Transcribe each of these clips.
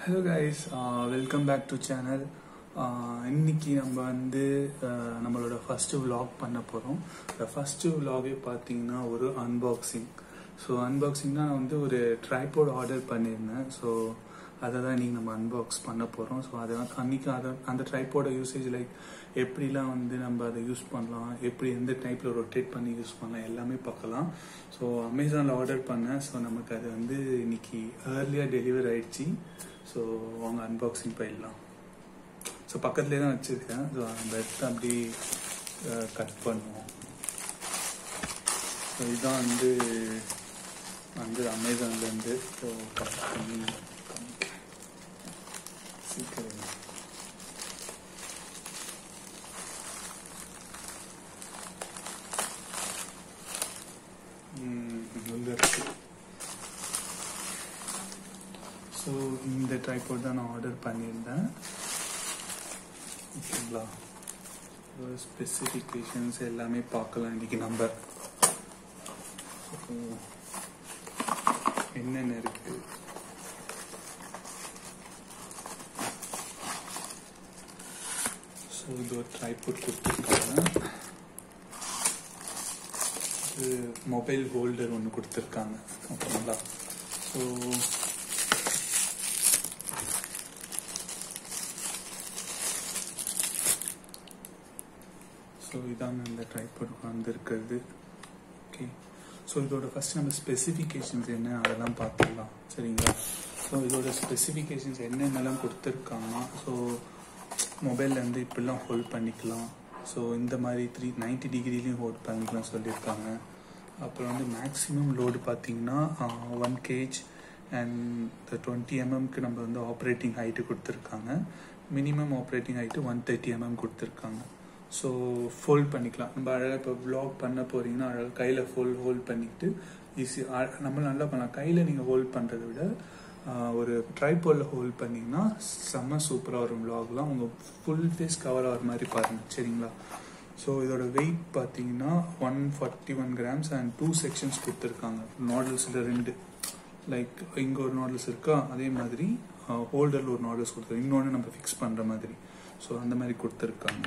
Hello guys welcome back to channel இன்னைக்கு நம்ம வந்து uh, நம்மளோட ஃபர்ஸ்ட் vlog பண்ண போகிறோம் இந்த ஃபர்ஸ்ட் vlogே பார்த்தீங்கன்னா ஒரு அன்பாக்சிங் ஸோ அன்பாக்சிங்னா நான் வந்து ஒரு ட்ரைபோர்ட் ஆர்டர் பண்ணியிருந்தேன் ஸோ அதை தான் இன்னைக்கு நம்ம அன்பாக்ஸ் பண்ண போகிறோம் ஸோ அதை அன்னைக்கு அதை அந்த ட்ரைபோட யூசேஜ் லைக் எப்படிலாம் வந்து நம்ம அதை யூஸ் பண்ணலாம் எப்படி எந்த டைப்பில் ரொட்டேட் பண்ணி யூஸ் பண்ணலாம் எல்லாமே பார்க்கலாம் ஸோ அமேசானில் ஆர்டர் பண்ணேன் ஸோ நமக்கு அது வந்து இன்னைக்கு ஏர்லியாக டெலிவரி ஆயிடுச்சு ஸோ அவங்க அன்பாக்சிங் போயிடலாம் ஸோ பக்கத்துலேயே தான் வச்சுருக்கேன் ஸோ அந்த எடுத்து அப்படி கட் பண்ணுவோம் ஸோ இதுதான் வந்து வந்து அமேசான்லேருந்து ஸோ கட் பண்ணி காமிக்கிறேன். சீக்கிரம் ம், உள்ள இருக்கு ஸோ இந்த ட்ரைபோர்ட் தான் நான் ஆர்டர் பண்ணியிருந்தேன் ஓகேங்களா ஸ்பெசிஃபிகேஷன்ஸ் எல்லாமே பார்க்கலாம் இன்னைக்கு நம்ம So, என்னென்ன இருக்கு ஸோ இது ஒரு ட்ரைபோர்ட் கொடுத்துருக்காங்க இது மொபைல் ஹோல்டர் ஒன்று கொடுத்துருக்காங்க ஓகேங்களா ஸோ ஸோ இதாங்க இந்த ட்ரைபோர்ட் வந்திருக்கிறது ஓகே ஸோ இதோட ஃபர்ஸ்ட் நம்ம ஸ்பெசிஃபிகேஷன்ஸ் என்ன அதெல்லாம் பார்த்துக்கலாம் சரிங்களா ஸோ இதோட ஸ்பெசிஃபிகேஷன்ஸ் என்னென்னலாம் கொடுத்துருக்காங்க ஸோ மொபைல்லேருந்து இப்படிலாம் ஹோல்ட் பண்ணிக்கலாம் ஸோ இந்த மாதிரி த்ரீ நைன்டி டிகிரிலையும் ஹோல்ட் பண்ணிக்கலாம் சொல்லியிருக்காங்க அப்புறம் வந்து மேக்ஸிமம் லோடு பார்த்தீங்கன்னா ஒன் கேஜ் அண்ட் டுவெண்ட்டி எம்எம்க்கு நம்ம வந்து ஆப்ரேட்டிங் ஹைட்டு கொடுத்துருக்காங்க minimum operating height one thirty mm கொடுத்துருக்காங்க ஸோ ஃபோல்ட் பண்ணிக்கலாம் நம்ம அழகாக இப்போ vlog பண்ண போறீங்கன்னா அழகாக கையில் ஃபுல் ஹோல்ட் பண்ணிக்கிட்டு ஈஸி நம்ம நல்லா பண்ணலாம் கையில் நீங்கள் ஹோல்ட் பண்ணுறதை விட ஆஹ், ஒரு ட்ரைபோலில் ஹோல்ட் பண்ணிங்கன்னா செம்ம சூப்பராக வரும் vlogலாம் உங்கள் ஃபுல் ஃபேஸ் கவர் ஆகிற மாதிரி பாருங்கள் சரிங்களா ஸோ இதோட வெயிட் பார்த்தீங்கன்னா one forty one grams and two sections கொடுத்துருக்காங்க நாடல்ஸில் ரெண்டு லைக் இங்கே ஒரு நாடல்ஸ் இருக்கா அதே மாதிரி ஹோல்டரில் ஒரு நாடல்ஸ் கொடுத்துருக்கு இன்னொன்று நம்ம ஃபிக்ஸ் பண்ணுற மாதிரி ஸோ அந்த மாதிரி கொடுத்துருக்காங்க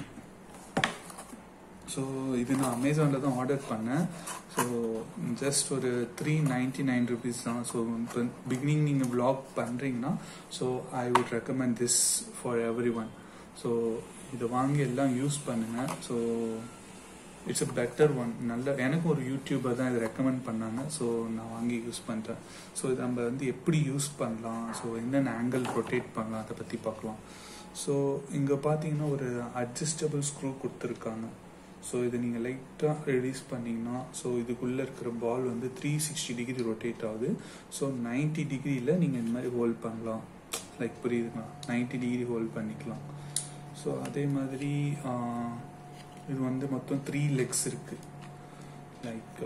ஸோ இது நான் அமேசானில் தான் ஆர்டர் பண்ணேன் ஸோ ஜஸ்ட் ஒரு த்ரீ நைன்டி நைன் ருபீஸ் தான் ஸோ இப்போ பிகினிங் நீங்கள் vlog பண்ணுறீங்கன்னா so I would recommend this for everyone so இதை வாங்கி எல்லாம் யூஸ் பண்ணுங்க so it's a better one நல்ல எனக்கு ஒரு யூடியூபர் தான் இதை ரெக்கமெண்ட் பண்ணாங்க ஸோ நான் வாங்கி யூஸ் பண்ணுறேன் ஸோ இதை நம்ம வந்து எப்படி யூஸ் பண்ணலாம் ஸோ என்னென்ன ஆங்கிள் ரொட்டேட் பண்ணலாம் அதை பற்றி பார்க்கலாம் ஸோ இங்கே பார்த்தீங்கன்னா ஒரு அட்ஜஸ்டபிள் ஸ்க்ரூ கொடுத்துருக்காங்க ஸோ இதை நீங்கள் லைட்டாக ரிலீஸ் பண்ணீங்கன்னா ஸோ இதுக்குள்ளே இருக்கிற பால் வந்து த்ரீ சிக்ஸ்டி டிகிரி ரொட்டேட் ஆகுது ஸோ நைன்டி டிகிரியில் நீங்கள் இந்த மாதிரி ஹோல்ட் பண்ணலாம் லைக் புரியுதுங்களா நைன்டி டிகிரி ஹோல்ட் பண்ணிக்கலாம் ஸோ அதே மாதிரி ஆஹ், இது வந்து மொத்தம் த்ரீ லெக்ஸ் இருக்கு லைக்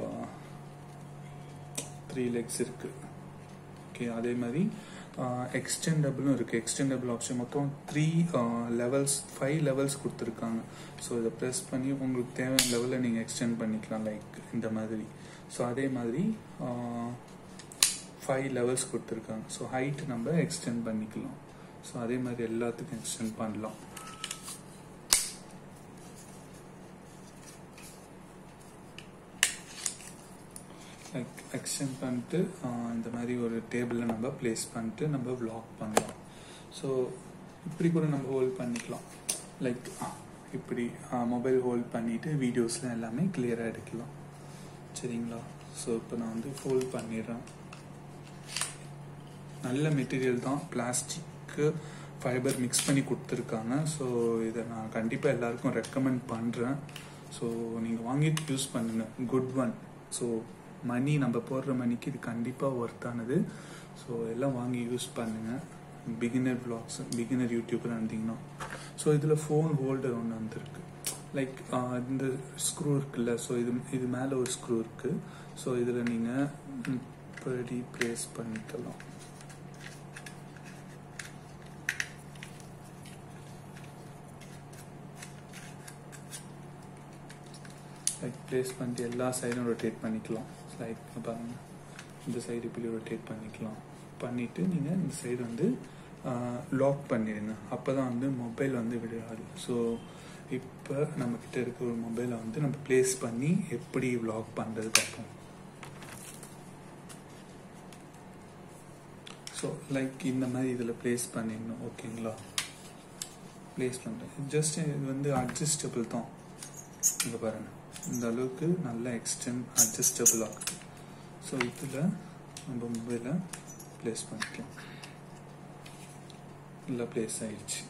த்ரீ லெக்ஸ் இருக்கு ஓகே அதே மாதிரி எக்ஸ்டெண்டபிளும் இருக்கு எக்ஸ்டெண்டபிள் ஆப்ஷன் மொத்தம் த்ரீ லெவல்ஸ் ஃபைவ் லெவல்ஸ் கொடுத்துருக்காங்க ஸோ இதை ப்ரெஸ் பண்ணி உங்களுக்கு தேவையான லெவலில் நீங்கள் எக்ஸ்டெண்ட் பண்ணிக்கலாம் லைக் இந்த மாதிரி ஸோ அதே மாதிரி ஃபைவ் லெவல்ஸ் கொடுத்துருக்காங்க ஸோ ஹைட் நம்ம எக்ஸ்டெண்ட் பண்ணிக்கலாம் ஸோ அதே மாதிரி எல்லாத்துக்கும் எக்ஸ்டெண்ட் பண்ணலாம் லைக் எக்ஸ்டெண்ட் பண்ணிட்டு ஆஹ், இந்த மாதிரி ஒரு டேபிளில் நம்ம ப்ளேஸ் பண்ணிட்டு நம்ம vlog பண்ணலாம் ஸோ இப்படி கூட நம்ம ஹோல்ட் பண்ணிக்கலாம் லைக் இப்படி மொபைல் ஹோல்ட் பண்ணிட்டு வீடியோஸ்லாம் எல்லாமே கிளியராக எடுக்கலாம் சரிங்களா ஸோ இப்போ நான் வந்து ஹோல்ட் பண்ணிடுறேன் நல்ல மெட்டீரியல் தான் பிளாஸ்டிக்கு ஃபைபர் மிக்ஸ் பண்ணி கொடுத்துருக்காங்க ஸோ இதை நான் கண்டிப்பாக எல்லாருக்கும் ரெக்கமெண்ட் பண்ணுறேன் ஸோ நீங்கள் வாங்கிட்டு யூஸ் பண்ணுங்க குட் ஒன் ஸோ மணி நம்ம போடுற மணிக்கு இது கண்டிப்பாக ஒர்த்தானது ஸோ எல்லாம் வாங்கி யூஸ் பண்ணுங்க பிகினர் vlogs பிகினர் யூடியூபர் இருந்தீங்கன்னா ஸோ இதில் ஃபோன் ஹோல்டர் ஒன்று வந்திருக்கு லைக் இந்த ஸ்க்ரூ இருக்குல்ல ஸோ இது இது மேலே ஒரு ஸ்க்ரூ இருக்குது ஸோ இதில் நீங்கள் இப்படி ப்ளேஸ் பண்ணிக்கலாம் லைக் ப்ளேஸ் பண்ணிட்டு எல்லா சைடும் ரொட்டேட் பண்ணிக்கலாம் லைக் பாருங்க இந்த சைடு இப்படி ரொட்டேட் பண்ணிக்கலாம் பண்ணிட்டு நீங்கள் இந்த சைடு வந்து லாக் பண்ணிடுங்க அப்போ தான் வந்து மொபைல் வந்து விடாது ஸோ இப்போ நம்மக்கிட்ட இருக்க ஒரு மொபைலை வந்து நம்ம ப்ளேஸ் பண்ணி எப்படி வ்ளாக் பண்ணுறது பார்ப்போம் ஸோ லைக் இந்த மாதிரி இதில் ப்ளேஸ் பண்ணிடணும் ஓகேங்களா ப்ளேஸ் பண்ணுறேன் ஜஸ்ட் இது வந்து அட்ஜஸ்டபிள் தான் இங்கே பாருங்கள் இந்த அளவுக்கு நல்லா எக்ஸ்டெண்ட் அட்ஜஸ்டபிள் ஆகுது ஸோ இதில் நம்ம மொபைலை ப்ளேஸ் பண்ணிக்கலாம் இல்லை ப்ளேஸ் ஆயிடுச்சு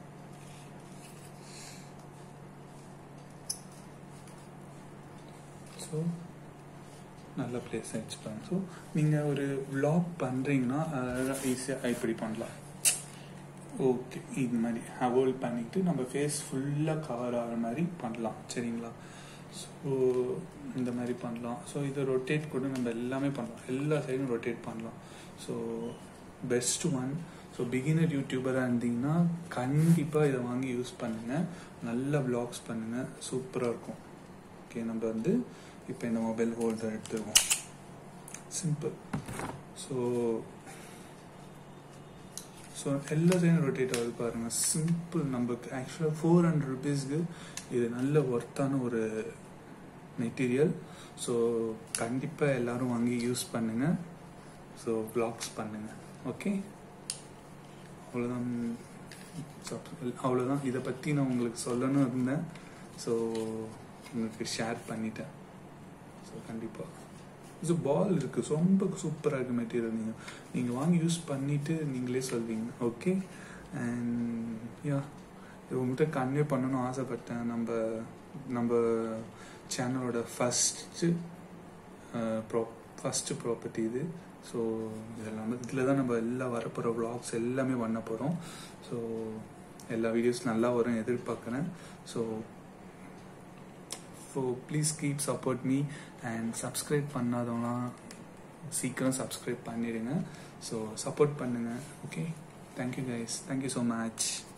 ஸோ நல்ல பிளேஸ் ஆயிடுச்சு பாருங்க ஸோ நீங்கள் ஒரு vlog பண்ணுறீங்கன்னா ஈஸியாக இப்படி பண்ணலாம் ஓகே இது மாதிரி ஹோல்ட் பண்ணிட்டு நம்ம ஃபேஸ் ஃபுல்லாக கவர் ஆகிற மாதிரி பண்ணலாம் சரிங்களா ஸோ இந்த மாதிரி பண்ணலாம் ஸோ இதை ரொட்டேட் கூட நம்ம எல்லாமே பண்ணலாம் எல்லா சைடும் ரொட்டேட் பண்ணலாம் so best one so beginner யூடியூபராக இருந்தீங்கன்னா கண்டிப்பாக இதை வாங்கி யூஸ் பண்ணுங்கள் நல்ல vlogs பண்ணுங்கள் சூப்பராக இருக்கும் ஓகே நம்ம வந்து இப்போ இந்த மொபைல் ஹோல்டர் எடுத்துருவோம் சிம்பிள் ஸோ ஸோ எல்லா சைடும் ரொட்டேட் ஆகுது பாருங்கள் சிம்பிள் நமக்கு ஆக்சுவலாக ஃபோர் ஹண்ட்ரட் ருபீஸ்க்கு இது நல்ல ஒர்த்தான ஒரு மெட்டீரியல் ஸோ கண்டிப்பாக எல்லாரும் வாங்கி யூஸ் பண்ணுங்கள் ஸோ வ்ளாக்ஸ் பண்ணுங்கள் ஓகே அவ்வளோதான் அவ்வளோதான் இதை பற்றி நான் உங்களுக்கு சொல்லணும் இருந்தேன் ஸோ உங்களுக்கு ஷேர் பண்ணிட்டேன் ஸோ கண்டிப்பாக இது பால் இருக்குது ரொம்ப சூப்பராக இருக்குது மெட்டீரியல் நீங்கள் நீங்கள் வாங்கி யூஸ் பண்ணிவிட்டு நீங்களே சொல்வீங்க ஓகே அண்ட் யா உங்கள்கிட்ட கன்வே பண்ணணும்னு ஆசைப்பட்டேன் நம்ம நம்ம சேனலோட ஃபஸ்ட்டு ப்ரா ஃபஸ்ட்டு ப்ராப்பர்ட்டி இது ஸோ இதெல்லாம் இதில் தான் நம்ம எல்லா வரப்போகிற vlogs எல்லாமே பண்ண போகிறோம் ஸோ எல்லா வீடியோஸ் நல்லா வரும் எதிர்பார்க்குறேன் so so please keep support me and subscribe பண்ணாதவங்களாம் சீக்கிரம் சப்ஸ்கிரைப் பண்ணிடுங்க ஸோ சப்போர்ட் பண்ணுங்கள் okay thank you guys thank you so much